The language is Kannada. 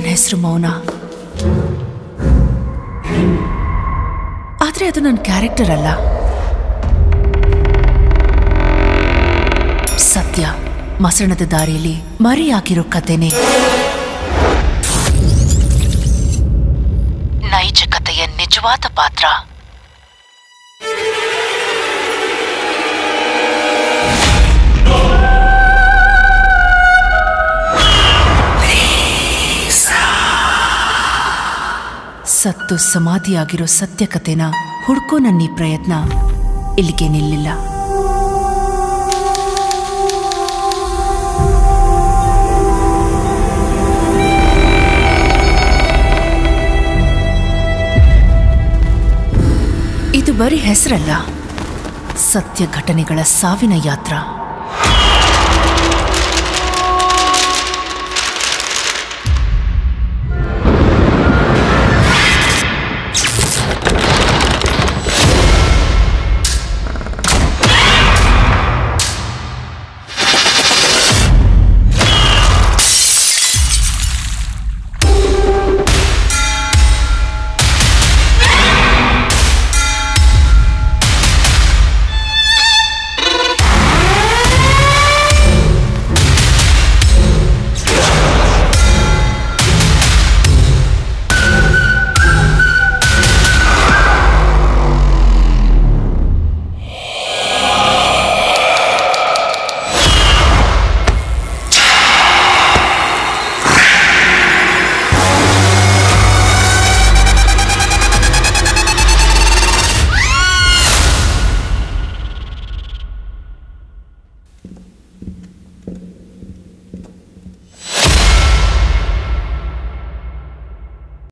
ಹೆಸರು ಮೌನ ಆದ್ರೆ ಅದು ನನ್ನ ಕ್ಯಾರೆಕ್ಟರ್ ಅಲ್ಲ ಸತ್ಯ ಮಸಣದ ದಾರಿಯಲ್ಲಿ ಮರೆಯಾಗಿರೋ ಕತೆನೆ ನೈಜ ಕಥೆಯ ನಿಜವಾದ ಪಾತ್ರ ಸತ್ತು ಸಮಾಧಿಯಾಗಿರೋ ಸತ್ಯ ಕಥೆನ ಹುಡ್ಕೋ ನನ್ನ ಈ ಪ್ರಯತ್ನ ಇಲ್ಲಿಗೆ ನಿಲ್ಲಿಲ್ಲ ಇದು ಬರೀ ಹೆಸರಲ್ಲ ಸತ್ಯ ಘಟನೆಗಳ ಸಾವಿನ ಯಾತ್ರ